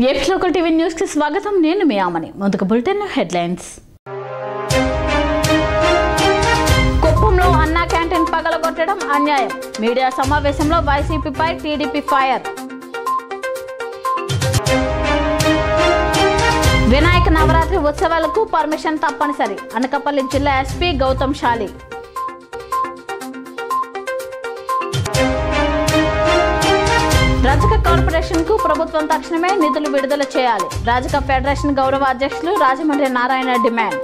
AP local TV news కి స్వాగతం నేను మీ ఆమని ముందుకు బులెటిన్ హెడ్లైన్స్ కుప్పంలో అన్నా క్యాంటీన్ పగలగొట్టడం అన్యాయం మీడియా సమావేశంలో వైసీపీపై టీడీపీ ఫైర్ వినాయక నవరాత్రి ఉత్సవాలకు పర్మిషన్ తప్పనిసరి అనకాపల్లి జిల్లా ఎస్పీ గౌతమ్ షాలి రజక కార్పొరేషన్ కు ప్రభుత్వం తక్షణమే నిధులు విడుదల చేయాలి రాజక ఫెడరేషన్ గౌరవ అధ్యక్షులు రాజమండ్రి నారాయణ డిమాండ్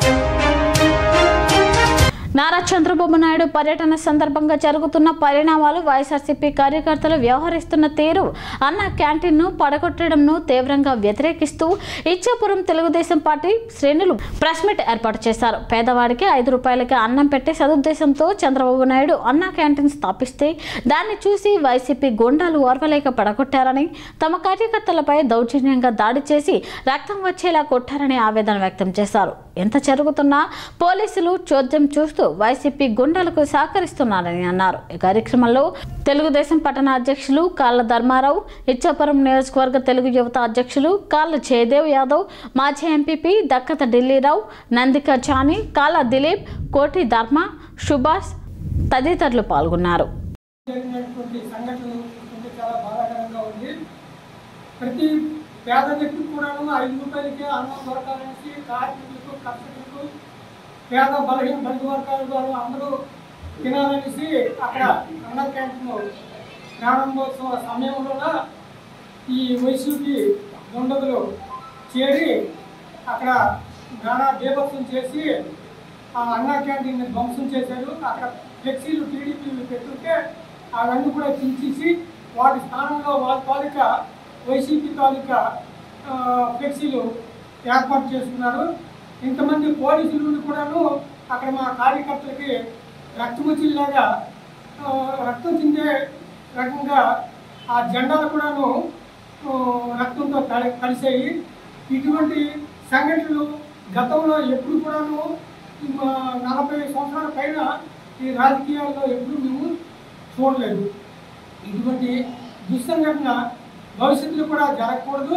నారా చంద్రబాబు నాయుడు పర్యటన సందర్భంగా జరుగుతున్న పరిణామాలు వైఎస్ఆర్సీపీ కార్యకర్తలు వ్యవహరిస్తున్న తీరు అన్న క్యాంటీన్ను పడగొట్టడంను తీవ్రంగా వ్యతిరేకిస్తూ ఇచ్చాపురం తెలుగుదేశం పార్టీ శ్రేణులు ప్రెస్ మీట్ ఏర్పాటు చేశారు పేదవాడికి ఐదు రూపాయలకి అన్నం పెట్టే సదుద్దేశంతో చంద్రబాబు నాయుడు అన్న క్యాంటీన్ స్థాపిస్తే దాన్ని చూసి వైసీపీ గుండాలు ఓర్వలేక పడగొట్టారని తమ కార్యకర్తలపై దౌర్జన్యంగా దాడి చేసి రక్తం వచ్చేలా కొట్టారని ఆవేదన వ్యక్తం చేశారు ఎంత జరుగుతున్నా పోలీసులు చోద్యం చూస్తూ వైసీపీ గుండెలకు సహకరిస్తున్నారని అన్నారు ఈ కార్యక్రమంలో తెలుగుదేశం పట్టణ అధ్యక్షులు కాళ్ళ ధర్మారావు ఇచ్చాపురం నియోజకవర్గ తెలుగు యువత అధ్యక్షులు కాళ్ళ జయదేవ్ యాదవ్ మాజీ ఎంపీపీ దక్కత ఢిల్లీరావు నందిక చాని కాళ్ళ దిలీప్ కోటి ధర్మ సుభాష్ తదితరులు పాల్గొన్నారు జరిగినటువంటి సంఘటనలు చూస్తుంటే చాలా బాధాకరంగా ఉంది ప్రతి పేద వ్యక్తికి కూడాను ఐదు రూపాయలకే అన్నం దొరకాలనేసి కార్మికులకు కర్షకులకు పేద బలహీన బలిక వర్గాల ద్వారా అందరూ తినాలనేసి అక్కడ అన్న క్యాంటీన్ ప్రారంభోత్సవ సమయంలో ఈ వైసీపీ దుండగులు చేరి అక్కడ నానా బీభత్సం చేసి ఆ అన్నా క్యాంటీన్ ధ్వంసం చేశారు అక్కడ ఫ్లెక్సీలు టీడీపీ పెట్టుంటే అవన్నీ కూడా చించేసి వాటి స్థానంలో వాళ్ళ తాలూకా వైసీపీ తాలూకా ఆ, ఫ్లెక్సీలు ఏర్పాటు చేసుకున్నారు ఇంతమంది పోలీసులు ఉండి కూడాను అక్కడ మా కార్యకర్తలకి రక్తముచ్చిలాగా ఆ, రక్తం చిందే రకంగా ఆ జెండాలు కూడాను ఆ, రక్తంతో కలి- కలిసాయి ఇటువంటి సంఘటనలు గతంలో ఎప్పుడు కూడాను మా నలభై సంవత్సరాల పైన ఈ రాజకీయాల్లో ఎప్పుడు మేము చూడలేదు ఇటువంటి దుస్సంఘటన భవిష్యత్తులో కూడా జరగకూడదు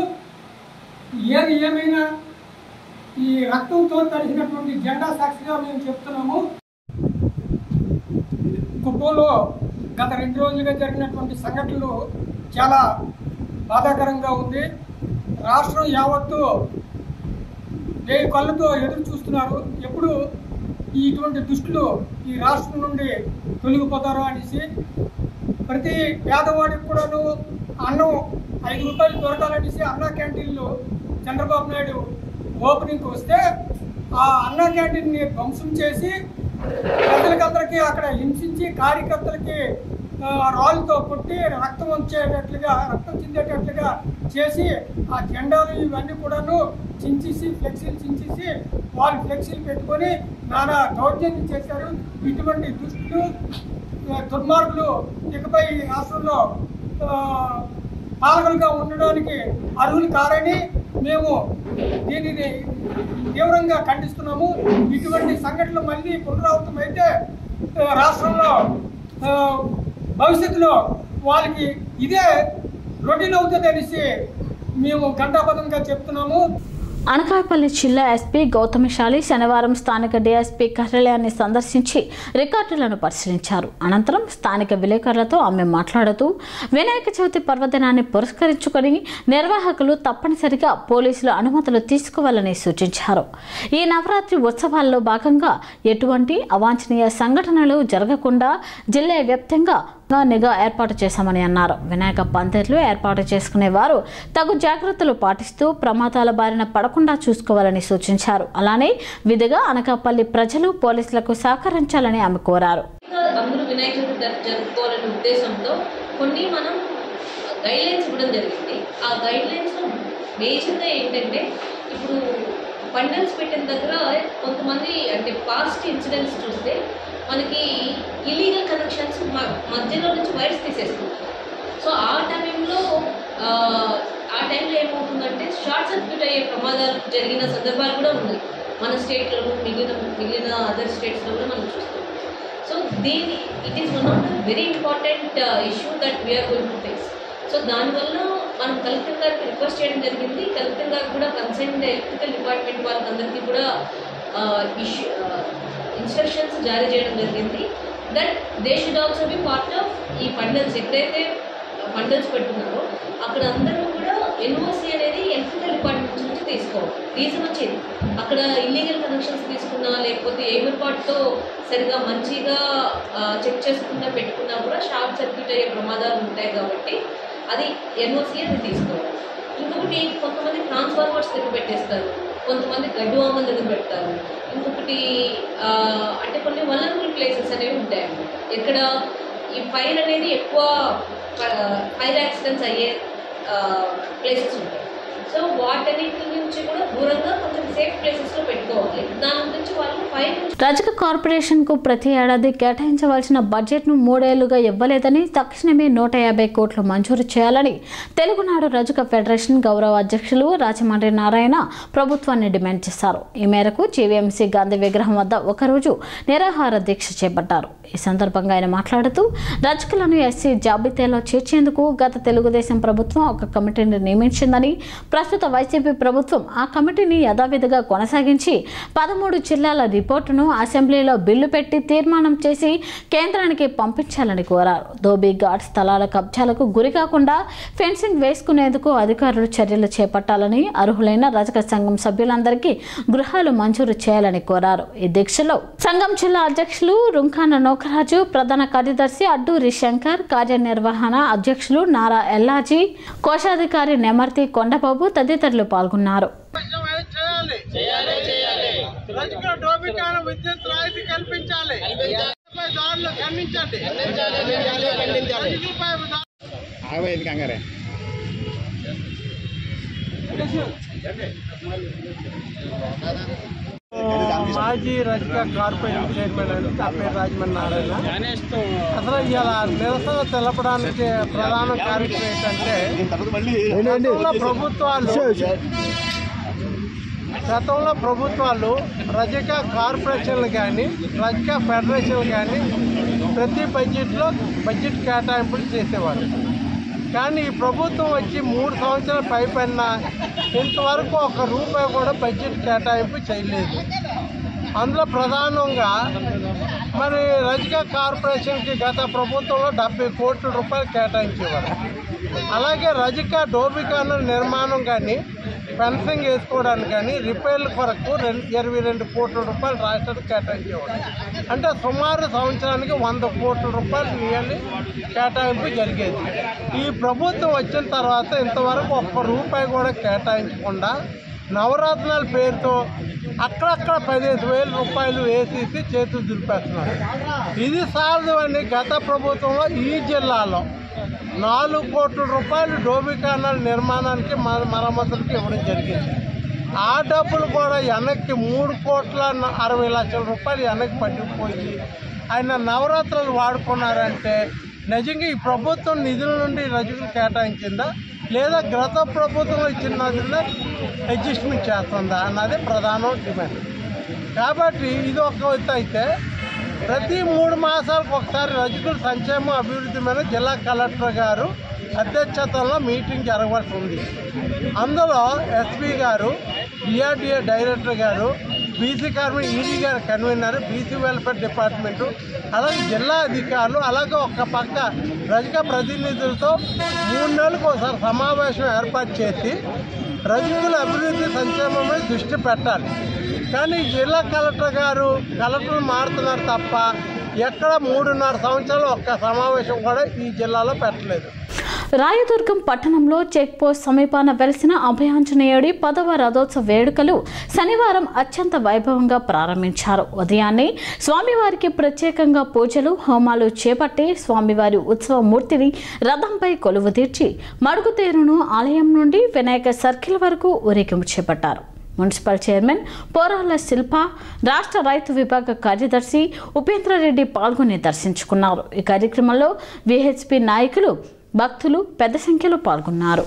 ఏది ఏమైనా ఈ రక్తంతో తడిసినటువంటి జెండా సాక్షిగా మేము చెప్తున్నాము కుప్పంలో గత రెండు రోజులుగా జరిగినటువంటి సంఘటనలు చాలా బాధాకరంగా ఉంది రాష్ట్రం యావత్తు వేయి కళ్ళతో ఎదురు చూస్తున్నారు ఎప్పుడు ఈ ఇటువంటి దుష్టులు ఈ రాష్ట్రం నుండి తొలగిపోతారో అనేసి ప్రతి పేదవాడికి కూడాను అన్నం ఐదు రూపాయలు దొరకాలనేసి అన్నా క్యాంటీన్లు చంద్రబాబు నాయుడు ఓపెనింగ్కి వస్తే ఆ అన్నా క్యాంటీన్ని ధ్వంసం చేసి ప్రజలకందరికీ అక్కడ హింసించి కార్యకర్తలకి ఆ, రాళ్ళతో కొట్టి రక్తం వచ్చేటట్లుగా రక్తం చిందేటట్లుగా చేసి ఆ జెండాలు ఇవన్నీ కూడాను చించేసి ఫ్లెక్సీలు చించేసి వాళ్ళు ఫ్లెక్సీలు పెట్టుకొని నానా దౌర్జన్యం చేశారు ఇటువంటి దుష్టులు ఆ, దుర్మార్గులు ఇకపై ఈ రాష్ట్రంలో ఆ, పాలకులుగా ఉండడానికి అర్హులు కారని మేము దీనిని తీవ్రంగా ఖండిస్తున్నాము ఇటువంటి సంఘటనలు మళ్ళీ పునరావృతం అయితే ఆ, రాష్ట్రంలో ఆ, భవిష్యత్తులో వాళ్ళకి ఇదే రొటీన్ అవుతుంది అనేసి మేము ఘంటాపథంగా చెప్తున్నాము అనకాపల్లి జిల్లా ఎస్పీ గౌతమిశాలి శనివారం స్థానిక డీఎస్పీ కార్యాలయాన్ని సందర్శించి రికార్డులను పరిశీలించారు అనంతరం స్థానిక విలేకరులతో ఆమె మాట్లాడుతూ వినాయక చవితి పర్వదినాన్ని పురస్కరించుకొని నిర్వాహకులు తప్పనిసరిగా పోలీసుల అనుమతులు తీసుకోవాలని సూచించారు ఈ నవరాత్రి ఉత్సవాల్లో భాగంగా ఎటువంటి అవాంఛనీయ సంఘటనలు జరగకుండా జిల్లా వ్యాప్తంగా నిఘా ఏర్పాటు చేశామని అన్నారు వినాయక పందిర్లు ఏర్పాటు చేసుకునే వారు తగు జాగ్రత్తలు పాటిస్తూ ప్రమాదాల బారిన పడకుండా చూసుకోవాలని సూచించారు అలానే విధిగా అనకాపల్లి ప్రజలు పోలీసులకు సహకరించాలని ఆమె కోరారు అందరూ వినాయక చవితి జరు- జరుపుకోవాలనే ఉద్దేశంతో కొన్ని మనం గైడ్ లైన్స్ ఇవ్వడం జరిగింది ఆ గైడ్ లైన్స్లో మేజర్గా ఏంటంటే ఇప్పుడు బండల్స్ పెట్టిన దగ్గర కొంతమంది అంటే పాస్ట్ ఇన్సిడెంట్స్ చూస్తే మనకి ఇలీగల్ కనెక్షన్స్ మధ్యలో నుంచి వైర్స్ తీసేస్తున్నారు సో ఆ టైంలో ఆ, ఆ టైంలో ఏమవుతుందంటే షార్ట్ సర్క్యూట్ అయ్యే ప్రమాదాలు జరిగిన సందర్భాలు కూడా ఉన్నాయి మన స్టేట్లోను మిగిలిన మిగిలిన అదర్ స్టేట్స్లో కూడా మనం చూస్తాం సో దీని it is one of the very important issue that we are going to face so దానివల్ల మనం కలెక్టర్ గారికి రిక్వెస్ట్ చేయడం జరిగింది కలెక్టర్ గారికి కూడా కన్సర్న్ ఎలక్ట్రికల్ డిపార్ట్మెంట్ వాళ్ళందరికీ కూడా ఇష్యూ ఇన్స్ట్రక్షన్స్ జారీ చేయడం జరిగింది that they should also be part of ఈ పండల్స్ ఎక్కడైతే పండల్స్ పెట్టున్నారో అక్కడ అందరూ కూడా ఎన్ఓసి అనేది ఎలక్ట్రికల్ డిపార్ట్మెంట్ నుంచి తీసుకోవాలి రీజన్ వచ్చేది అక్కడ ఇల్లీగల్ కనెక్షన్స్ తీసుకున్నా లేకపోతే ఏమర్పాటుతో సరిగా మంచిగా చెక్ చేసుకున్నా పెట్టుకున్నా కూడా షార్ట్ సర్క్యూట్ అయ్యే ప్రమాదాలు ఉంటాయి కాబట్టి అది ఎన్ఓసి అది తీసుకోవాలి ఇంకొకటి కొంతమంది ట్రాన్స్ఫార్మర్స్ దగ్గర పెట్టేస్తారు కొంతమంది గడ్డు ఆమల దగ్గర పెడతారు ఇంకొకటి ఆ, అంటే కొన్ని వలనబుల్ ప్లేసెస్ అనేవి ఉంటాయి ఎక్కడ ఈ ఫైర్ అనేది ఎక్కువ ఫైర్ యాక్సిడెంట్స్ అయ్యే ప్లేసెస్ ఉంటాయి సో వాటన్నిటి నుంచి కూడా దూరంగా కొంచెం సేఫ్ ప్లేసెస్లో పెట్టుకోవాలి దాని గురించి వాళ్ళు ఫైర్ నుంచి రజక కార్పొరేషన్కు ప్రతి ఏడాది కేటాయించవలసిన బడ్జెట్ను మూడేళ్లుగా ఇవ్వలేదని తక్షణమే నూట యాభై కోట్లు మంజూరు చేయాలని తెలుగునాడు రజక ఫెడరేషన్ గౌరవ అధ్యక్షులు రాజమండ్రి నారాయణ ప్రభుత్వాన్ని డిమాండ్ చేశారు ఈ మేరకు జీవీఎంసీ గాంధీ విగ్రహం వద్ద ఒకరోజు నిరాహార దీక్ష చేపట్టారు ఈ సందర్భంగా ఆయన మాట్లాడుతూ రజకులను ఎస్సీ జాబితాలో చేర్చేందుకు గత తెలుగుదేశం ప్రభుత్వం ఒక కమిటీని నియమించిందని ప్రస్తుత వైసీపీ ప్రభుత్వం ఆ కమిటీని యథావిధిగా కొనసాగించి పదమూడు జిల్లాల రిపోర్టును అసెంబ్లీలో బిల్లు పెట్టి తీర్మానం చేసి కేంద్రానికి పంపించాలని కోరారు ధోబీ ఘాట్ స్థలాల కబ్జాలకు గురి కాకుండా ఫెన్సింగ్ వేసుకునేందుకు అధికారులు చర్యలు చేపట్టాలని అర్హులైన రజక సంఘం సభ్యులందరికీ గృహాలు మంజూరు చేయాలని కోరారు ఈ దీక్షలో సంఘం జిల్లా అధ్యక్షులు రుంఖాన నోకరాజు ప్రధాన కార్యదర్శి అడ్డూరి శంకర్ కార్యనిర్వహణ అధ్యక్షులు నారా ఎల్లాజీ కోశాధికారి నెమర్తి కొండబాబు తదితరులు పాల్గొన్నారు చేయాలి రజకుల డోబికాన విద్యుత్ రాయితీ కల్పించాలి రజకులపై దాడులు ఖండించండి రజకులపై దా- మాజీ రజక కార్పొరేషన్ చైర్మన్ అండి నా పేరు రాజమండ్రి నారాయణ అసలు ఇలా నిరసన తెలపడానికి ప్రధాన కార్యక్రమం ఏంటంటే గతంలో ప్రభుత్వాలు గతంలో ప్రభుత్వాలు రజక కార్పొరేషన్లు కానీ రజక ఫెడరేషన్లు కానీ ప్రతి బడ్జెట్లో బడ్జెట్ కేటాయింపులు చేసేవారు కానీ ఈ ప్రభుత్వం వచ్చి మూడు సంవత్సరాల పైపడిన ఇంతవరకు ఒక రూపాయి కూడా బడ్జెట్ కేటాయింపు చేయలేదు అందులో ప్రధానంగా మరి రజక కార్పొరేషన్కి గత ప్రభుత్వంలో డెబ్బై కోట్ల రూపాయలు కేటాయించేవారు అలాగే రజక డోబికాన నిర్మాణం కానీ ఫెన్సింగ్ వేసుకోవడానికి కానీ రిపేర్ల కొరకు రెండు ఇరవై రెండు కోట్ల రూపాయలు రాష్ట్రానికి కేటాయించేవారు అంటే సుమారు సంవత్సరానికి వంద కోట్ల రూపాయలు నియర్లీ కేటాయింపు జరిగేది ఈ ప్రభుత్వం వచ్చిన తర్వాత ఇంతవరకు ఒక్క రూపాయి కూడా కేటాయించకుండా నవరత్నాల పేరుతో అక్కడక్కడ పదిహేను వేల రూపాయలు వేసేసి చేతులు దులిపేస్తున్నారు ఇది సాలదు అని గత ప్రభుత్వంలో ఈ జిల్లాలో నాలుగు కోట్ల రూపాయలు డోబికానాల నిర్మాణానికి మ- మరమ్మతులకి ఇవ్వడం జరిగింది ఆ డబ్బులు కూడా వెనక్కి మూడు కోట్ల న- అరవై లక్షల రూపాయలు వెనక్కి పట్టిపోయి ఆయన నవరాత్రులు వాడుకున్నారంటే నిజంగా ఈ ప్రభుత్వం నిధుల నుండి రజకులు కేటాయించిందా లేదా గత ప్రభుత్వం ఇచ్చిన నిధులనే అడ్జస్ట్మెంట్ చేస్తుందా అన్నది ప్రధాన డిమాండ్ కాబట్టి ఇది ఒక ఎత్తు అయితే ప్రతి మూడు మాసాలకు ఒకసారి రజకుల సంక్షేమ అభివృద్ధి మీద జిల్లా కలెక్టర్ గారు అధ్యక్షతలో మీటింగ్ జరగవలసి ఉంది అందులో ఎస్పీ గారు డిఆర్డిఏ డైరెక్టర్ గారు బీసీ కార్మిక ఈడీ గారు కన్వీనర్ బీసీ వెల్ఫేర్ డిపార్ట్మెంటు అలాగే జిల్లా అధికారులు అలాగే ఒక పక్క రజక ప్రతినిధులతో మూడు నెలలకు ఒకసారి సమావేశం ఏర్పాటు చేసి రజకుల అభివృద్ధి సంక్షేమం మీద దృష్టి పెట్టాలి కానీ జిల్లా కలెక్టర్ గారు కలెక్టర్ మారుతున్నారు తప్ప ఎక్కడ మూడున్నర సంవత్సరాలు ఒక్క సమావేశం కూడా ఈ జిల్లాలో పెట్టలేదు రాయదుర్గం పట్టణంలో చెక్ పోస్ట్ సమీపాన వెలిసిన అభయాంజనేయుడి పదవ రథోత్సవ వేడుకలు శనివారం అత్యంత వైభవంగా ప్రారంభించారు ఉదయాన్నే స్వామివారికి ప్రత్యేకంగా పూజలు హోమాలు చేపట్టి స్వామివారి ఉత్సవ మూర్తిని రథంపై కొలువు తీర్చి మడుగుతేరును ఆలయం నుండి వినాయక సర్కిల్ వరకు ఊరేగింపు చేపట్టారు మున్సిపల్ చైర్మన్ పోరాల శిల్ప రాష్ట్ర రైతు విభాగ కార్యదర్శి ఉపేంద్రారెడ్డి పాల్గొని దర్శించుకున్నారు ఈ కార్యక్రమంలో విహెచ్పి నాయకులు భక్తులు పెద్ద సంఖ్యలో పాల్గొన్నారు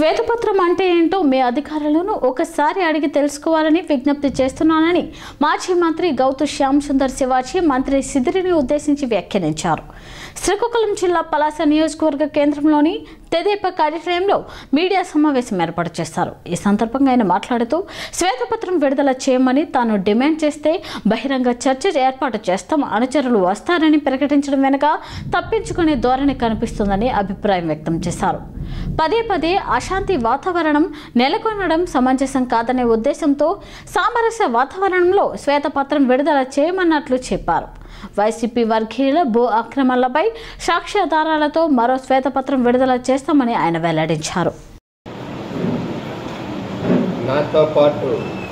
శ్వేతపత్రం అంటే ఏంటో మీ అధికారులను ఒకసారి అడిగి తెలుసుకోవాలని విజ్ఞప్తి చేస్తున్నానని మాజీ మంత్రి గౌతు శ్యామ్ సుందర్ శివాజీ మంత్రి సిదిరిని ఉద్దేశించి వ్యాఖ్యానించారు శ్రీకాకుళం జిల్లా పలాస నియోజకవర్గ కేంద్రంలోని తెదేపా కార్యాలయంలో మీడియా సమావేశం ఏర్పాటు చేశారు ఈ సందర్భంగా ఆయన మాట్లాడుతూ శ్వేతపత్రం విడుదల చేయమని తాను డిమాండ్ చేస్తే బహిరంగ చర్చ ఏర్పాటు చేస్తాం అనుచరులు వస్తారని ప్రకటించడం వెనుక తప్పించుకునే ధోరణి కనిపిస్తుందని అభిప్రాయం వ్యక్తం చేశారు పదే పదే అశాంతి వాతావరణం నెలకొనడం సమంజసం కాదనే ఉద్దేశంతో సామరస్య వాతావరణంలో శ్వేతపత్రం విడుదల చేయమన్నట్లు చెప్పారు వైసీపీ వర్గీయుల భూ అక్రమాలపై సాక్ష్యాధారాలతో మరో శ్వేతపత్రం విడుదల చేస్తామని ఆయన వెల్లడించారు నాతో పాటు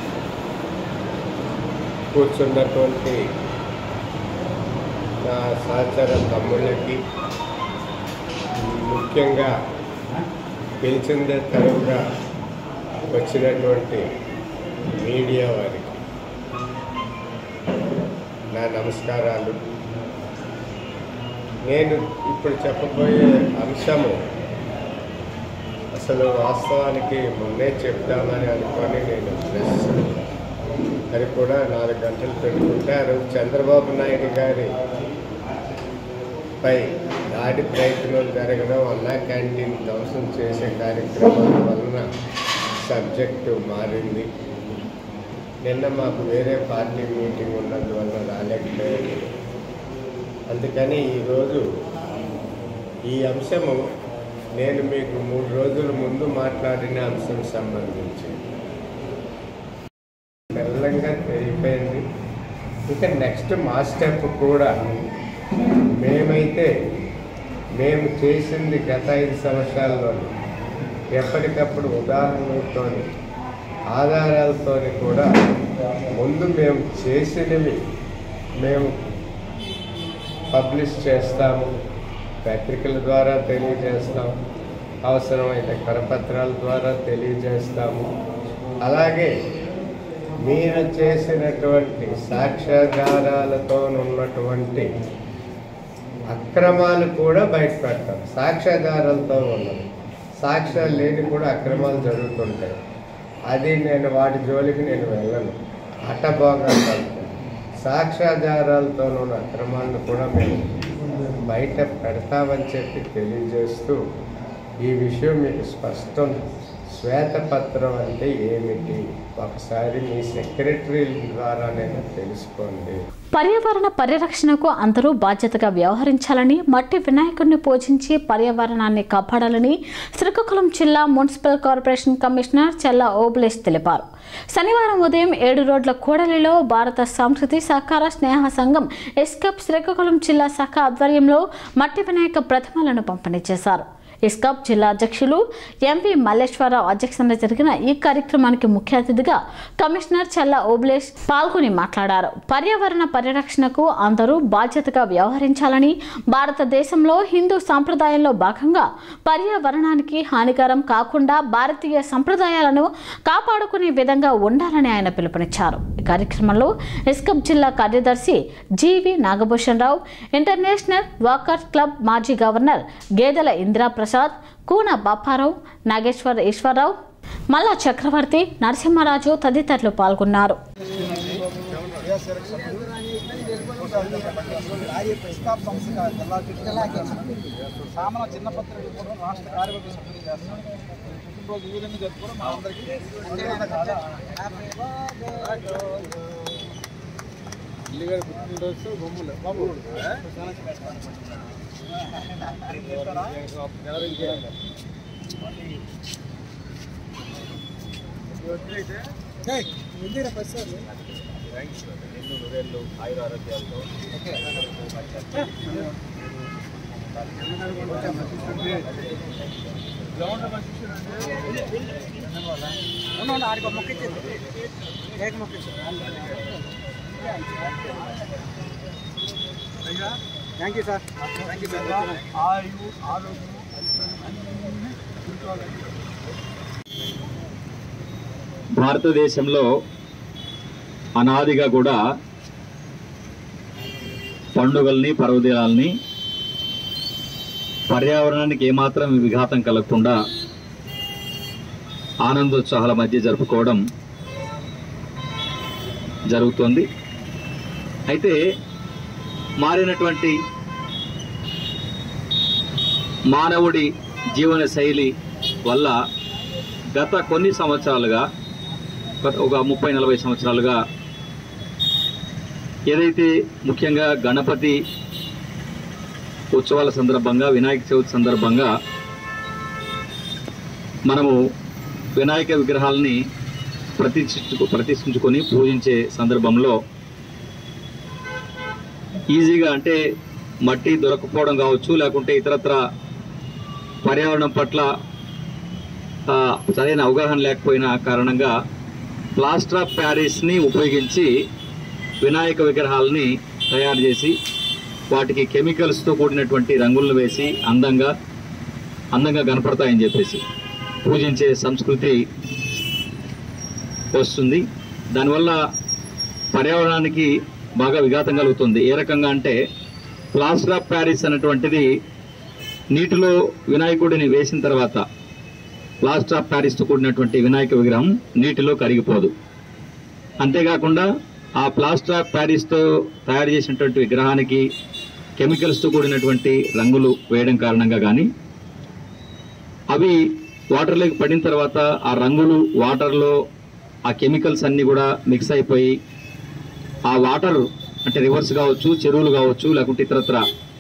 కూర్చున్నటువంటి నా సహచర తమ్ముళ్ళకి ముఖ్యంగా పిలిచిందే తరువుగా వచ్చినటువంటి మీడియా వారికి నా నమస్కారాలు నేను ఇప్పుడు చెప్పబోయే అంశము అసలు వాస్తవానికి ముందే చెప్తామని అనుకొని నేను ప్రెస్ అది కూడా నాలుగు గంటలు పెట్టుకుంటే ఆ రోజు చంద్రబాబు నాయుడు గారి పై దాడి ప్రయత్నం జరగడం అన్నా క్యాంటీన్ ధ్వంసం చేసే కార్యక్రమాల వలన సబ్జెక్టు మారింది నిన్న మాకు వేరే పార్టీ మీటింగ్ ఉన్నందువల్ల రాలేకపోయింది అందుకని ఈరోజు ఈ అంశము నేను మీకు మూడు రోజుల ముందు మాట్లాడిన అంశం సంబంధించి మెల్లంగా అయిపోయింది ఇంకా నెక్స్ట్ మా స్టెప్ కూడా మేమైతే మేము చేసింది గత ఐదు సంవత్సరాల్లో ఎప్పటికప్పుడు ఉదాహరణలతో ఆధారాలతో కూడా ముందు మేము చేసినవి మేము పబ్లిష్ చేస్తాము పత్రికల ద్వారా తెలియజేస్తాం అవసరమైన కరపత్రాల ద్వారా తెలియజేస్తాము అలాగే మీరు చేసినటువంటి సాక్ష్యాధారాలతో ఉన్నటువంటి అక్రమాలు కూడా బయటపెడతాం సాక్ష్యాధారాలతో ఉన్నది సాక్ష్యాలు లేని కూడా అక్రమాలు జరుగుతుంటాయి అది నేను వాటి జోలికి నేను వెళ్ళను అట్టబాగా సాక్ష్యాధారాలతో ఉన్న అక్రమాలను కూడా మేము బయట పెడతామని చెప్పి తెలియజేస్తూ ఈ విషయం మీకు స్పష్టం శ్వేతపత్రం అంటే ఏమిటి ఒకసారి మీ సెక్రటరీ ద్వారానైనా తెలుసుకోండి పర్యావరణ పరిరక్షణకు అందరూ బాధ్యతగా వ్యవహరించాలని మట్టి వినాయకుడిని పూజించి పర్యావరణాన్ని కాపాడాలని శ్రీకాకుళం జిల్లా మున్సిపల్ కార్పొరేషన్ కమిషనర్ చెల్ల ఓబులేష్ తెలిపారు శనివారం ఉదయం ఏడు రోడ్ల కూడలిలో భారత సంస్కృతి సహకార స్నేహ సంఘం ఎస్కప్ శ్రీకాకుళం జిల్లా శాఖ ఆధ్వర్యంలో మట్టి వినాయక ప్రతిమలను పంపిణీ చేశారు ఇస్కాప్ జిల్లా అధ్యక్షులు ఎంవి మల్లేశ్వరరావు అధ్యక్షతన జరిగిన ఈ కార్యక్రమానికి ముఖ్య అతిథిగా కమిషనర్ చల్ల ఓబ్లేష్ పాల్గొని మాట్లాడారు పర్యావరణ పరిరక్షణకు అందరూ బాధ్యతగా వ్యవహరించాలని భారతదేశంలో హిందూ సాంప్రదాయంలో భాగంగా పర్యావరణానికి హానికరం కాకుండా భారతీయ సంప్రదాయాలను కాపాడుకునే విధంగా ఉండాలని ఆయన పిలుపునిచ్చారు ఈ కార్యక్రమంలో ఇస్కప్ జిల్లా కార్యదర్శి GV Nagabhushan Rao international walkers club మాజీ గవర్నర్ గేదెల ఇందిరా ప్రసాద్ కూన బాపారావు నాగేశ్వర ఈశ్వరరావు మల్లా చక్రవర్తి నరసింహరాజు తదితరులు పాల్గొన్నారు సామన చిన్న పత్రిక కూడా రాష్ట్ర కార్యవర్గ సభ్యులు చేస్తాం పుట్టినరోజు ఈ విధంగా జరుపుకోవడం మా అందరికీ ఇల్లుగారి పుట్టినరోజు బొమ్మలు బాబు ఆడికి మొక్క ఇచ్చేది ఏక మొక్క thank you sir thank you sir ఆయు ఆరోగ్యం భారతదేశంలో అనాదిగా కూడా పండుగల్ని పర్వదినాల్ని పర్యావరణానికి ఏమాత్రం విఘాతం కలగకుండా ఆనందోత్సాహాల మధ్య జరుపుకోవడం జరుగుతోంది అయితే మారినటువంటి మానవుడి జీవన శైలి వల్ల గత కొన్ని సంవత్సరాలుగా గత ఒక ముప్పై నలభై సంవత్సరాలుగా ఏదైతే ముఖ్యంగా గణపతి ఉత్సవాల సందర్భంగా వినాయక చవితి సందర్భంగా మనము వినాయక విగ్రహాలని ప్రతిష్ఠించు ప్రతిష్ఠించుకొని పూజించే సందర్భంలో ఈజీగా అంటే మట్టి దొరకపోవడం కావచ్చు లేకుంటే ఇతరత్ర పర్యావరణం పట్ల ఆ, సరైన అవగాహన లేకపోయిన కారణంగా ప్లాస్టర్ ఆఫ్ ప్యారిస్ని ఉపయోగించి వినాయక విగ్రహాలని తయారు చేసి వాటికి కెమికల్స్తో కూడినటువంటి రంగులను వేసి అందంగా అందంగా కనపడతాయని చెప్పేసి పూజించే సంస్కృతి వస్తుంది దానివల్ల పర్యావరణానికి బాగా విఘాతం కలుగుతుంది ఏ రకంగా అంటే ప్లాస్టర్ ఆఫ్ ప్యారిస్ అనేటువంటిది నీటిలో వినాయకుడిని వేసిన తర్వాత ప్లాస్టర్ ఆఫ్ ప్యారిస్తో కూడినటువంటి వినాయక విగ్రహం నీటిలో కరిగిపోదు అంతేకాకుండా ఆ ప్లాస్టర్ ఆఫ్ ప్యారిస్తో తయారు చేసినటువంటి విగ్రహానికి కెమికల్స్తో కూడినటువంటి రంగులు వేయడం కారణంగా కానీ అవి వాటర్లోకి పడిన తర్వాత ఆ రంగులు వాటర్లో ఆ కెమికల్స్ అన్నీ కూడా మిక్స్ అయిపోయి ఆ వాటర్ అంటే రివర్స్ కావచ్చు చెరువులు కావచ్చు లేకుంటే ఇతరత్ర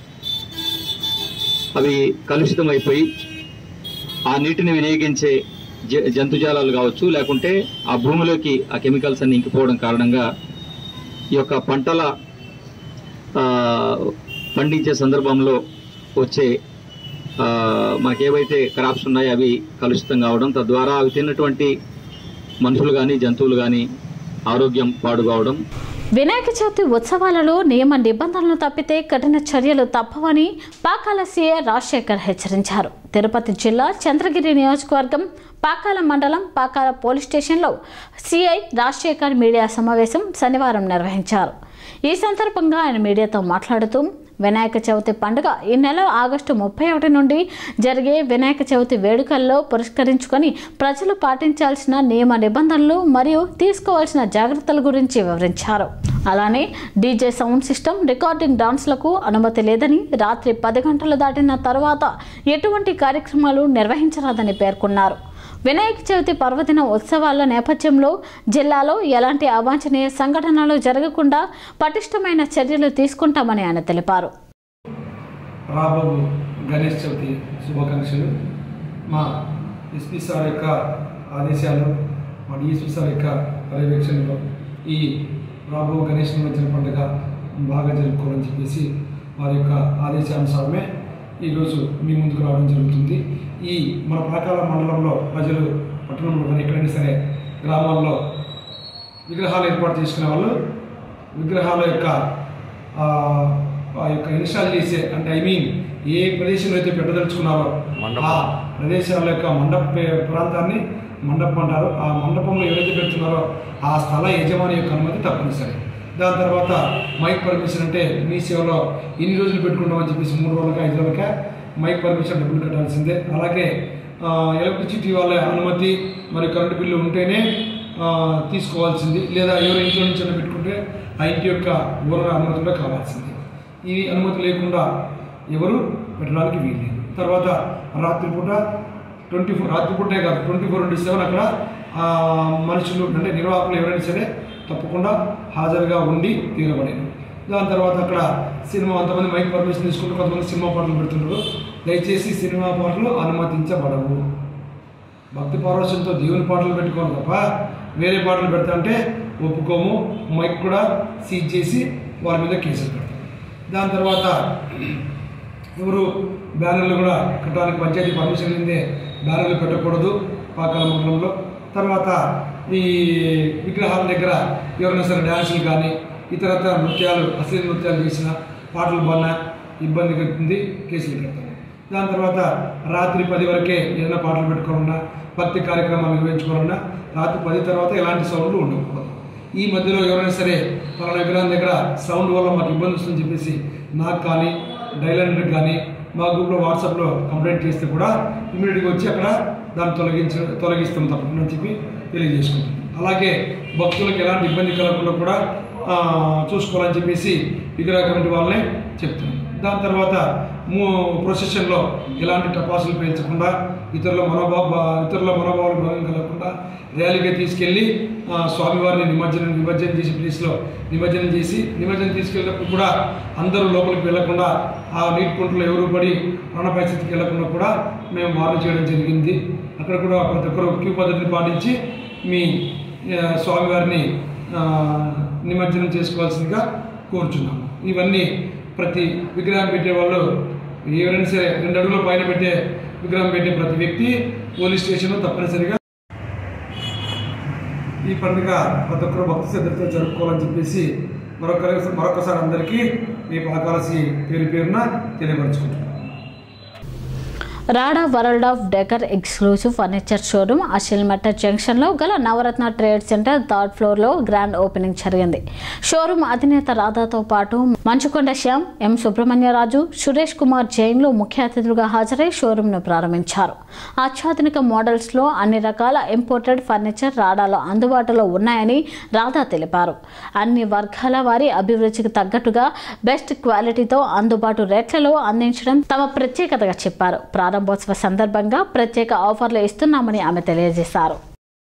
అవి కలుషితం అయిపోయి ఆ నీటిని వినియోగించే జ- జంతుజాలాలు కావచ్చు లేకుంటే ఆ భూమిలోకి ఆ కెమికల్స్ అన్ని ఇంకిపోవడం కారణంగా ఈ యొక్క పంటల ఆ, పండించే సందర్భంలో వచ్చే ఆ, మనకి ఏవైతే క్రాప్స్ ఉన్నాయో అవి కలుషితం కావడం తద్వారా అవి తిన్నటువంటి మనుషులు కానీ జంతువులు కానీ ఆరోగ్యం పాడు కావడం వినాయక చవితి ఉత్సవాలలో నియమ నిబంధనలు తప్పితే కఠిన చర్యలు తప్పవని పాకాల సీఏ రాజశేఖర్ హెచ్చరించారు తిరుపతి జిల్లా చంద్రగిరి నియోజకవర్గం పాకాల మండలం పాకాల పోలీస్ స్టేషన్లో సిఐ రాజశేఖర్ మీడియా సమావేశం శనివారం నిర్వహించారు ఈ సందర్భంగా ఆయన మీడియాతో మాట్లాడుతూ వినాయక చవితి పండుగ ఈ నెల ఆగస్టు ముప్పై ఒకటి నుండి జరిగే వినాయక చవితి వేడుకల్లో పురస్కరించుకొని ప్రజలు పాటించాల్సిన నియమ నిబంధనలు మరియు తీసుకోవాల్సిన జాగ్రత్తల గురించి వివరించారు అలానే డీజే సౌండ్ సిస్టమ్ రికార్డింగ్ డాన్స్లకు అనుమతి లేదని రాత్రి పది గంటలు దాటిన తర్వాత ఎటువంటి కార్యక్రమాలు నిర్వహించరాదని పేర్కొన్నారు వినాయక చవితి పర్వదిన ఉత్సవాల నేపథ్యంలో జిల్లాలో ఎలాంటి అవాంఛనీయ సంఘటనలు జరగకుండా పటిష్టమైన చర్యలు తీసుకుంటామని ఆయన తెలిపారు రాబో గణేష్ చవితి శుభాకాంక్షలు మా ఎస్పీ సార్ యొక్క ఆదేశాలు మా డిఎస్పీ సార్ యొక్క పర్యవేక్షణలో ఈ రాబో గణేష్ నిమజ్జన పండుగ బాగా జరుపుకోవాలని చెప్పేసి వారి యొక్క ఆదేశానుసారమే ఈరోజు మీ ముందుకు రావడం జరుగుతుంది ఈ మన పాకాల మండలంలో ప్రజలు పట్టణంలో కానీ ఎక్కడైనా సరే గ్రామాల్లో విగ్రహాలు ఏర్పాటు చేసుకునే వాళ్ళు విగ్రహాల యొక్క ఆ, ఆ యొక్క ఇన్స్టాల్ చేసే అంటే ఐ మీన్ ఏ ప్రదేశంలో అయితే పెట్టదలుచుకున్నారో ఆ ప్రదేశాల యొక్క మండప పే- ప్రాంతాన్ని మండపం అంటారు ఆ మండపంలో ఎవరైతే పెడుతున్నారో ఆ స్థల యజమాని యొక్క అనుమతి తప్పనిసరి దాని తర్వాత మైక్ పర్మిషన్ అంటే మీ సేవలో ఎన్ని రోజులు పెట్టుకుంటామని చెప్పేసి మూడు రోజులకా ఐదు రోజులకా మైక్ పర్మిషన్ డబ్బులు కట్టాల్సిందే అలాగే ఆ, ఎలక్ట్రిసిటీ వాళ్ళ అనుమతి మరియు కరెంటు బిల్లు ఉంటేనే ఆ, తీసుకోవాల్సింది లేదా ఎవరు ఇంట్లో నుంచి అయినా పెట్టుకుంటే ఆ ఇంటి యొక్క ఓనర్ అనుమతి కూడా కావాల్సింది ఈ అనుమతి లేకుండా ఎవరు పెట్టడానికి వీల్లేదు తర్వాత రాత్రిపూట ట్వంటీ ఫోర్ రాత్రిపూటే కాదు ట్వంటీ ఫోర్ ఇంటూ సెవెన్ అక్కడ ఆ, మనుషులు అంటే నిర్వాహకులు ఎవరైనా సరే తప్పకుండా హాజరుగా ఉండి తీరబడేది దాని తర్వాత అక్కడ సినిమా అంతమంది మైక్ పర్మిషన్ తీసుకుంటూ కొంతమంది సినిమా పాటలు పెడుతుంటారు దయచేసి సినిమా పాటలు అనుమతించబడవు భక్తి పారవశ్యంతో దేవుని పాటలు పెట్టుకోవాలి తప్ప వేరే పాటలు పెడతా అంటే ఒప్పుకోము మైక్ కూడా సీజ్ చేసి వాళ్ళ మీద కేసులు పెడతాం దాని తర్వాత ఎవరు బ్యానర్లు కూడా కట్టడానికి పంచాయతీ పర్మిషన్ లేదే బ్యానర్లు పెట్టకూడదు పాకాల మండలంలో తర్వాత ఈ విగ్రహాల దగ్గర ఎవరైనా సరే డ్యాన్సులు కానీ ఇతరత్ర నృత్యాలు అశ్లీల నృత్యాలు చేసిన పాటలు బాగా ఇబ్బంది కలుగుతుంది కేసులు కడతారు దాని తర్వాత రాత్రి పది వరకే ఏదైనా పాటలు పెట్టుకోవాలన్నా భక్తి కార్యక్రమాలు నిర్వహించుకోవాలన్నా రాత్రి పది తర్వాత ఎలాంటి సౌండ్లు ఉండకూడదు ఈ మధ్యలో ఎవరైనా సరే పలానా విగ్రహం దగ్గర సౌండ్ వల్ల మాకు ఇబ్బంది వస్తుందని చెప్పేసి నాకు కానీ డైలాండర్కి కానీ మా గ్రూప్లో వాట్సాప్లో కంప్లైంట్ చేస్తే కూడా ఇమీడియట్గా వచ్చి అక్కడ దాన్ని తొలగించ తొలగిస్తాం తప్పకుండా అని చెప్పి తెలియజేసుకుంటాం అలాగే భక్తులకు ఎలాంటి ఇబ్బంది కలగకుండా కూడా ఆ, చూసుకోవాలని చెప్పేసి విగ్రహ కమిటీ వాళ్ళనే చెప్తున్నాం దాని తర్వాత ప్రొసెషన్లో ఎలాంటి టపాసులు పేల్చకుండా ఇతరుల మనోభావ ఇతరుల మనోభావాలు భంగం కలగకుండా ర్యాలీగా తీసుకెళ్ళి ఆ, స్వామివారిని నిమజ్జనం నిమజ్జనం చేసి ప్లేస్లో నిమజ్జనం చేసి నిమజ్జనం తీసుకెళ్ళినప్పుడు కూడా అందరూ లోపలికి వెళ్లకుండా ఆ నీటి కుంటలో ఎవరు పడి ప్రాణ పరిస్థితికి వెళ్లకుండా కూడా మేము వార్న్ చేయడం జరిగింది అక్కడ కూడా ప్రతి ఒక్కరు క్యూ పద్ధతిని పాటించి మీ ఆ, స్వామివారిని ఆ, నిమజ్జనం చేసుకోవాల్సిందిగా కోరుచున్నాము ఇవన్నీ ప్రతి విగ్రహం పెట్టే వాళ్ళు ఎవరైనా సరే రెండు అడుగుల పైన పెట్టే విగ్రహం పెట్టే ప్రతి వ్యక్తి పోలీస్ స్టేషన్లో తప్పనిసరిగా ఈ పండుగ ప్రతి ఒక్కరు భక్తి శ్రద్ధలతో జరుపుకోవాలని చెప్పేసి మరొక మరొకసారి అందరికీ మీ పాకాలసి పేరు పేరున తెలియపరచుకుంటున్నాను Rada world of decor exclusive furniture showroom Asilmetta జంక్షన్లో గల నవరత్న ట్రేడ్ సెంటర్ థర్డ్ ఫ్లోర్లో గ్రాండ్ ఓపెనింగ్ జరిగింది షోరూమ్ అధినేత రాధాతో పాటు మంచుకొండ శ్యామ్ ఎం సుబ్రహ్మణ్యరాజు సురేష్ కుమార్ జైన్లు ముఖ్య అతిథులుగా హాజరై షోరూమ్ను ప్రారంభించారు అత్యాధునిక మోడల్స్లో అన్ని రకాల ఇంపోర్టెడ్ ఫర్నిచర్ రాడాలో అందుబాటులో ఉన్నాయని రాధా తెలిపారు అన్ని వర్గాల వారి అభిరుచికి తగ్గట్టుగా బెస్ట్ క్వాలిటీతో అందుబాటు రేట్లలో అందించడం తమ ప్రత్యేకతగా చెప్పారు ప్రారంభోత్సవ సందర్భంగా ప్రత్యేక ఆఫర్లు ఇస్తున్నామని ఆమె తెలియజేశారు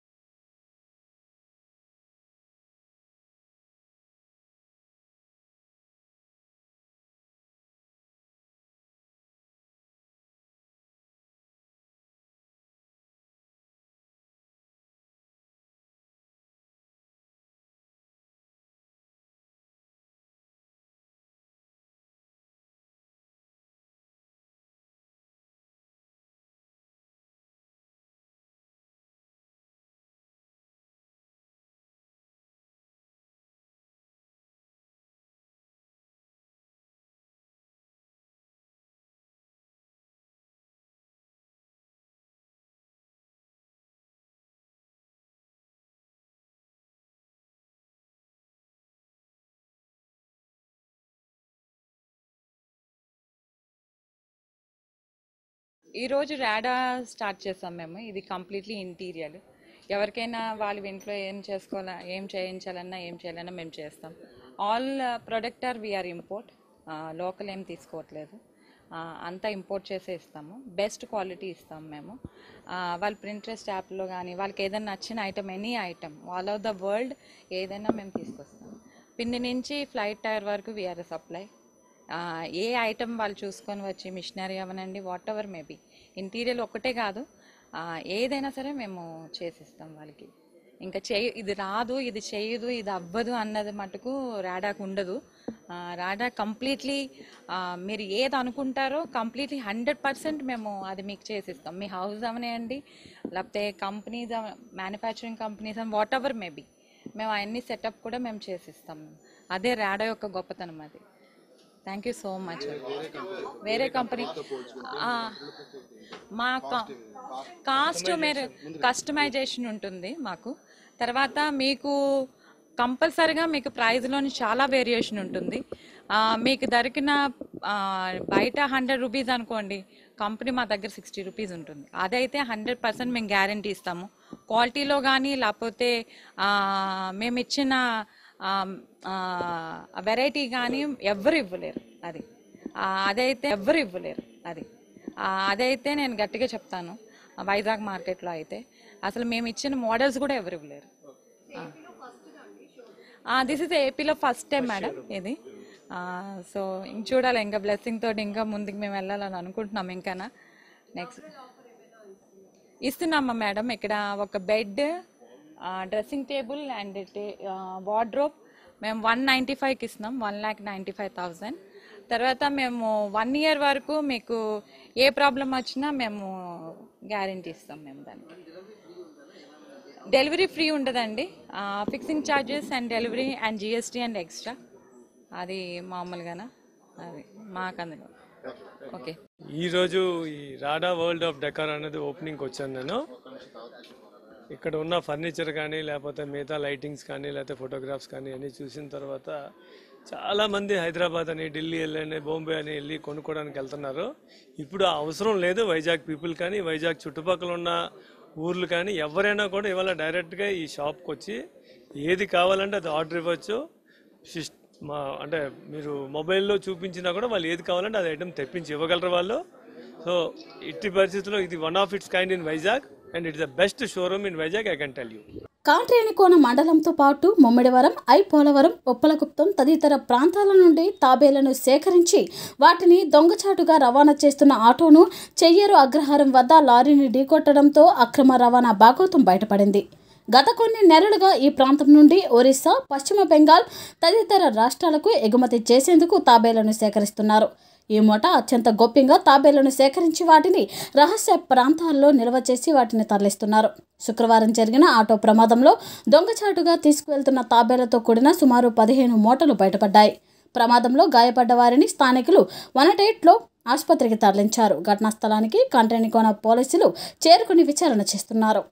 ఈరోజు రాడా స్టార్ట్ చేసాం మేము ఇది కంప్లీట్లీ ఇంటీరియర్ ఎవరికైనా వాళ్ళ ఇంట్లో ఏం చేసుకోవాలా ఏం చేయించాలన్నా ఏం చేయాలన్నా మేము చేస్తాం all product are we are import local ఏం తీసుకోవట్లేదు ఆ, అంతా ఇంపోర్ట్ చేసే ఇస్తాము బెస్ట్ క్వాలిటీ ఇస్తాం మేము ఆ, వాళ్ళ ప్రింట్రెస్ట్ యాప్లో కానీ వాళ్ళకి ఏదైనా నచ్చిన item any item all of the world ఏదైనా మేము తీసుకొస్తాం పిండి నుంచి ఫ్లైట్ టైర్ వరకు వీఆర్ సప్లై ఆ, ఏ ఐటమ్ వాళ్ళు చూసుకొని వచ్చి మిషనరీ అవనండి వాట్ ఎవర్ మేబీ ఇంటీరియర్ ఒక్కటే కాదు ఆ, ఏదైనా సరే మేము చేసిస్తాం వాళ్ళకి ఇంకా చేయ ఇది రాదు ఇది చేయదు ఇది అవ్వదు అన్నది మటుకు రాడాకు ఉండదు ఆ, రాడా కంప్లీట్లీ మీరు ఏది అనుకుంటారో కంప్లీట్లీ హండ్రెడ్ పర్సెంట్ మేము అది మీకు చేసిస్తాం మీ హౌస్ అవనేయండి లేకపోతే companies manufacturing companies whatever maybe మేము అన్ని సెటప్ కూడా మేము చేసిస్తాం అదే రాడా యొక్క గొప్పతనం అది థ్యాంక్ యూ సో మచ్ వేరే కంపెనీ మా కాస్ట్ మీరు కస్టమైజేషన్ ఉంటుంది మాకు తర్వాత మీకు కంపల్సరిగా మీకు ప్రైస్లోని చాలా వేరియేషన్ ఉంటుంది ఆ, మీకు దొరికిన ఆ, బయట హండ్రెడ్ రూపీస్ అనుకోండి కంపెనీ మా దగ్గర సిక్స్టీ రూపీస్ ఉంటుంది అదైతే హండ్రెడ్ పర్సెంట్ మేము గ్యారంటీ ఇస్తాము క్వాలిటీలో కానీ లేకపోతే ఆ, మేము ఇచ్చిన వెరైటీ కానీ ఎవ్వరు ఇవ్వలేరు అది ఆ, అదైతే ఎవ్వరు ఇవ్వలేరు అది ఆ, అదైతే నేను గట్టిగా చెప్తాను ఆ, వైజాగ్ మార్కెట్లో అయితే అసలు మేము ఇచ్చిన మోడల్స్ కూడా ఎవరు ఇవ్వలేరు దిస్ ఇస్ ఏపీలో ఫస్ట్ టైం మేడం ఇది సో ఇంక చూడాలి ఇంకా బ్లెస్సింగ్ తోటి ఇంకా ముందుకు మేము వెళ్ళాలని అనుకుంటున్నాం ఇంకా నెక్స్ట్ ఇస్తున్నామా మేడం ఇక్కడ ఒక bed dressing table and wardrobe మేము వన్ నైంటీ ఫైవ్కి ఇస్తున్నాం one lakh ninety five thousand తర్వాత మేము వన్ ఇయర్ వరకు మీకు ఏ ప్రాబ్లం వచ్చినా మేము గ్యారంటీ ఇస్తాం మేము దానికి డెలివరీ ఫ్రీ ఉండదండి fixing charges and delivery and GST and extra అది మామూలుగానా అది మాకు అందులో ఓకే ఈరోజు ఈ రాడా వరల్డ్ ఆఫ్ డెకార్ అనేది ఓపెనింగ్కి వచ్చాను నేను ఇక్కడ ఉన్న ఫర్నిచర్ కానీ లేకపోతే మిగతా లైటింగ్స్ కానీ లేకపోతే ఫోటోగ్రాఫ్స్ కానీ అన్నీ చూసిన తర్వాత చాలా మంది హైదరాబాద్ అని ఢిల్లీ వెళ్ళని బాంబే అని వెళ్ళి కొనుక్కోవడానికి వెళ్తున్నారు ఇప్పుడు ఆ అవసరం లేదు వైజాగ్ పీపుల్ కానీ వైజాగ్ చుట్టుపక్కల ఉన్న ఊర్లు కానీ ఎవరైనా కూడా ఇవాళ డైరెక్ట్గా ఈ షాప్కి వచ్చి ఏది కావాలంటే అది ఆర్డర్ ఇవ్వచ్చు సిస్- మా అంటే మీరు మొబైల్లో చూపించినా కూడా వాళ్ళు ఏది కావాలంటే అది ఐటమ్ తెప్పించి ఇవ్వగలరు వాళ్ళు సో ఇట్టి పరిస్థితుల్లో ఇది one of its kind in Vizag and it's the best showroom in Vizag I can tell you కాంట్రేనికోన మండలంతో పాటు ముమ్మిడివరం ఐ పోలవరం ఉప్పలగుప్తం తదితర ప్రాంతాల నుండి తాబేలను సేకరించి వాటిని దొంగచాటుగా రవాణా చేస్తున్న ఆటోను చెయ్యేరు అగ్రహారం వద్ద లారీని ఢీకొట్టడంతో అక్రమ రవాణా బాగోతం బయటపడింది గత కొన్ని నెలలుగా ఈ ప్రాంతం నుండి ఒరిస్సా పశ్చిమ బెంగాల్ తదితర రాష్ట్రాలకు ఎగుమతి చేసేందుకు తాబేలను సేకరిస్తున్నారు ఈ మూట అత్యంత గోప్యంగా తాబేలను సేకరించి వాటిని రహస్య ప్రాంతాల్లో నిల్వ చేసి వాటిని తరలిస్తున్నారు శుక్రవారం జరిగిన ఆటో ప్రమాదంలో దొంగచాటుగా తీసుకువెళ్తున్న తాబేలతో కూడిన సుమారు పదిహేను మూటలు బయటపడ్డాయి ప్రమాదంలో గాయపడ్డ వారిని స్థానికులు వన్ ఎయిట్లో ఆసుపత్రికి తరలించారు ఘటనా స్థలానికి కంటెనికోన పోలీసులు చేరుకుని విచారణ చేస్తున్నారు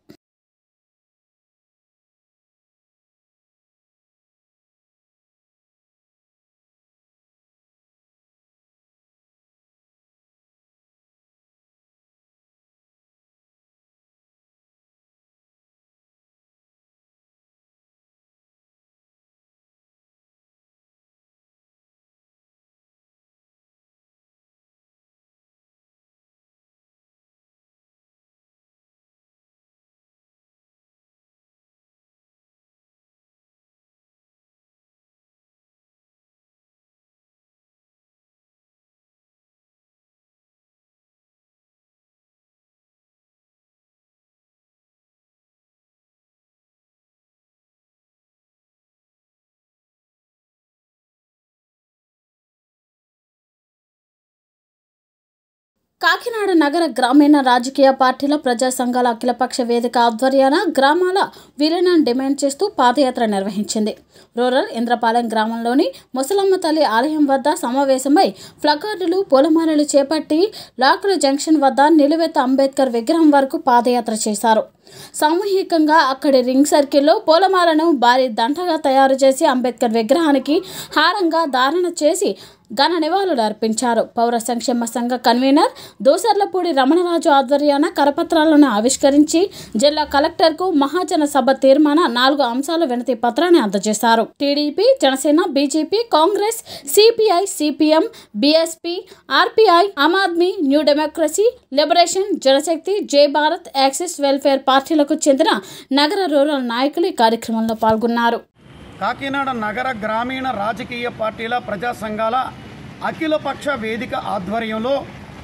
కాకినాడ నగర గ్రామీణ రాజకీయ పార్టీల ప్రజా సంఘాల అఖిలపక్ష వేదిక ఆధ్వర్యాన గ్రామాల విలీనం డిమాండ్ చేస్తూ పాదయాత్ర నిర్వహించింది రూరల్ ఇంద్రపాలెం గ్రామంలోని ముసలమ్మ తల్లి ఆలయం వద్ద సమావేశమై ప్లకార్డులు పూలమాలలు చేపట్టి లాకుల జంక్షన్ వద్ద నిలువెత్త అంబేద్కర్ విగ్రహం వరకు పాదయాత్ర చేశారు సామూహికంగా అక్కడి రింగ్ సర్కిల్లో పూలమాలను భారీ దంటగా తయారు చేసి అంబేద్కర్ విగ్రహానికి హారంగా ధారణ చేసి ఘన నివాళులు అర్పించారు పౌర సంక్షేమ సంఘ కన్వీనర్ దోసర్లపూడి రమణరాజు ఆధ్వర్యాన కరపత్రాలను ఆవిష్కరించి జిల్లా కలెక్టర్కు మహాజన సభ తీర్మాన నాలుగు అంశాల వినతి పత్రాన్ని అందజేశారు TDP Janasena BJP Congress CPI CPM BSP RPI Aam Aadmi New Democracy Liberation Janashakti Jai Bharat axis welfare పార్టీలకు చెందిన నగర రూరల్ నాయకులు ఈ కార్యక్రమంలో పాల్గొన్నారు కాకినాడ నగర గ్రామీణ రాజకీయ పార్టీల ప్రజా సంఘాల అఖిలపక్ష వేదిక ఆధ్వర్యంలో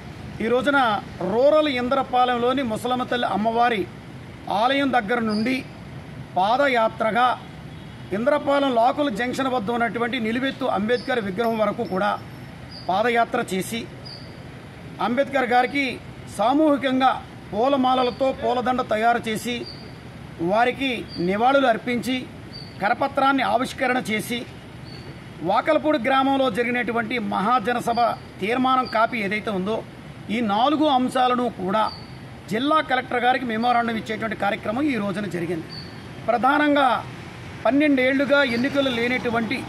ఈ రోజున రూరల్ ఇంద్రపాలెంలోని ముసలమ్మ తల్లి అమ్మవారి ఆలయం దగ్గర నుండి పాదయాత్రగా ఇంద్రపాలెం లాకుల జంక్షన్ వద్ద ఉన్నటువంటి నిలువెత్తు అంబేద్కర్ విగ్రహం వరకు కూడా పాదయాత్ర చేసి అంబేద్కర్ గారికి సామూహికంగా పూలమాలలతో పూలదండ తయారు చేసి వారికి నివాళులు అర్పించి కరపత్రాన్ని ఆవిష్కరణ చేసి వాకలపూడి గ్రామంలో జరిగినటువంటి మహాజనసభ తీర్మానం కాపీ ఏదైతే ఉందో ఈ నాలుగు అంశాలను కూడా జిల్లా కలెక్టర్ గారికి మెమోరాండం ఇచ్చేటువంటి కార్యక్రమం ఈ రోజున జరిగింది ప్రధానంగా పన్నెండేళ్లుగా ఎన్నికలు లేనటువంటి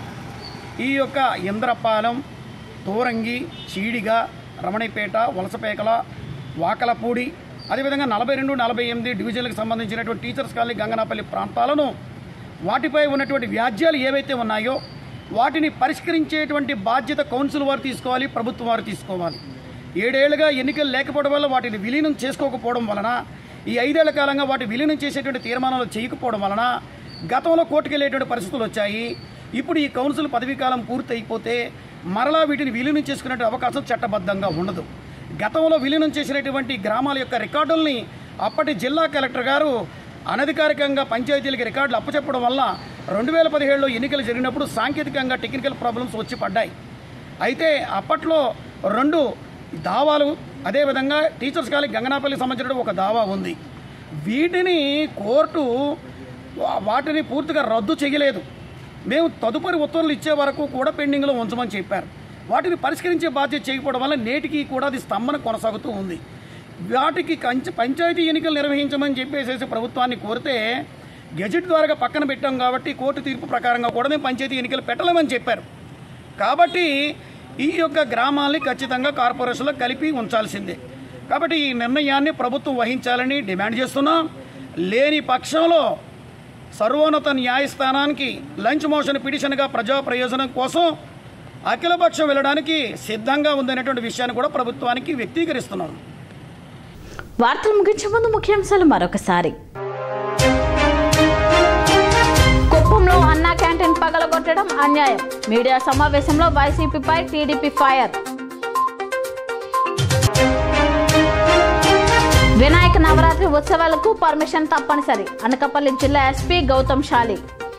ఈ యొక్క ఇంద్రపాలెం తోరంగి చీడిగ రమణిపేట వలసపేకల వాకలపూడి అదేవిధంగా నలభై రెండు నలభై ఎనిమిది డివిజన్లకు సంబంధించినటువంటి టీచర్స్ కాలనీ గంగనాపల్లి ప్రాంతాలను వాటిపై ఉన్నటువంటి వ్యాజ్యాలు ఏవైతే ఉన్నాయో వాటిని పరిష్కరించేటువంటి బాధ్యత కౌన్సిల్ వారు తీసుకోవాలి ప్రభుత్వం వారు తీసుకోవాలి ఏడేళ్లుగా ఎన్నికలు లేకపోవడం వల్ల వాటిని విలీనం చేసుకోకపోవడం వలన ఈ ఐదేళ్ల కాలంగా వాటి విలీనం చేసేటువంటి తీర్మానాలు చేయకపోవడం వలన గతంలో కోర్టుకెళ్లేటువంటి పరిస్థితులు వచ్చాయి ఇప్పుడు ఈ కౌన్సిల్ పదవీకాలం పూర్తి అయిపోతే మరలా వీటిని విలీనం చేసుకునే అవకాశం చట్టబద్ధంగా ఉండదు గతంలో విలీనం చేసినటువంటి గ్రామాల యొక్క రికార్డుల్ని అప్పటి జిల్లా కలెక్టర్ గారు అనధికారికంగా పంచాయతీలకి రికార్డులు అప్పచెప్పడం వల్ల రెండు వేల పదిహేడులో ఎన్నికలు జరిగినప్పుడు సాంకేతికంగా టెక్నికల్ ప్రాబ్లమ్స్ వచ్చి పడ్డాయి అయితే అప్పట్లో రెండు దావాలు అదేవిధంగా టీచర్స్ కాలేజ్ గంగనాపల్లికి సంబంధించిన ఒక దావా ఉంది వీటిని కోర్టు వా- వాటిని పూర్తిగా రద్దు చేయలేదు మేము తదుపరి ఉత్తర్వులు ఇచ్చే వరకు కూడా పెండింగ్లో ఉంచమని చెప్పారు వాటిని పరిష్కరించే బాధ్యత చేయకపోవడం వల్ల నేటికి కూడా అది స్తంభన కొనసాగుతూ ఉంది వాటికి కంచ పంచాయతీ ఎన్నికలు నిర్వహించమని చెప్పేసేసి ప్రభుత్వాన్ని కోరితే గెజెట్ ద్వారా పక్కన పెట్టాం కాబట్టి కోర్టు తీర్పు ప్రకారంగా కూడా మేము పంచాయతీ ఎన్నికలు పెట్టలేమని చెప్పారు కాబట్టి ఈ యొక్క గ్రామాల్ని ఖచ్చితంగా కార్పొరేషన్లో కలిపి ఉంచాల్సిందే కాబట్టి ఈ నిర్ణయాన్ని ప్రభుత్వం వహించాలని డిమాండ్ చేస్తున్నాం లేని పక్షంలో సర్వోన్నత న్యాయస్థానానికి లంచ్ మోషన్ పిటిషన్గా ప్రజా ప్రయోజనం కోసం అఖిలపక్షం వెళ్ళడానికి సిద్ధంగా ఉందనేటువంటి విషయాన్ని కూడా ప్రభుత్వానికి వ్యక్తీకరిస్తున్నాం వార్తలు ముగించే ముందు ముఖ్యాంశాలు మరొకసారి కుప్పంలో అన్నా క్యాంటీన్ పగలగొట్టడం అన్యాయం మీడియా సమావేశంలో వైసీపీపై టీడీపీ ఫైర్ వినాయక నవరాత్రి ఉత్సవాలకు పర్మిషన్ తప్పనిసరి అనకాపల్లి జిల్లా ఎస్పీ గౌతమ్ షాలి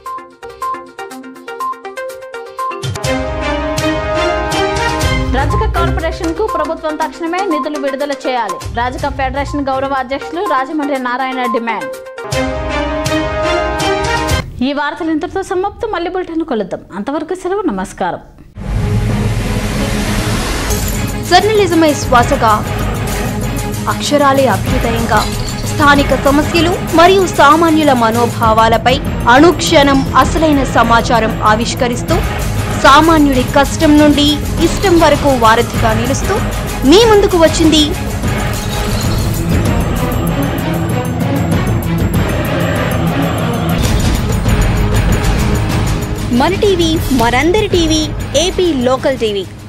రజక కార్పొరేషన్ కు ప్రభుత్వం తక్షణమే నిధులు విడుదల చేయాలి రాజక ఫెడరేషన్ గౌరవ అధ్యక్షులు రాజమండ్రి నారాయణ డిమాండ్ ఈ వార్తలు ఇంతటితో సమాప్తం మళ్ళీ బులెటిన్ కొలుద్దాం అంతవరకు సెలవు నమస్కారం జర్నలిజమే శ్వాసగా అక్షరాలే అభ్యుదయంగా స్థానిక సమస్యలు మరియు సామాన్యుల మనోభావాలపై అనుక్షణం అసలైన సమాచారం ఆవిష్కరిస్తూ సామాన్యుడి కష్టం నుండి ఇష్టం వరకు వారధిగా నిలుస్తూ మీ ముందుకు వచ్చింది మన టీవీ మనందరి టీవీ ఏపీ లోకల్ టీవీ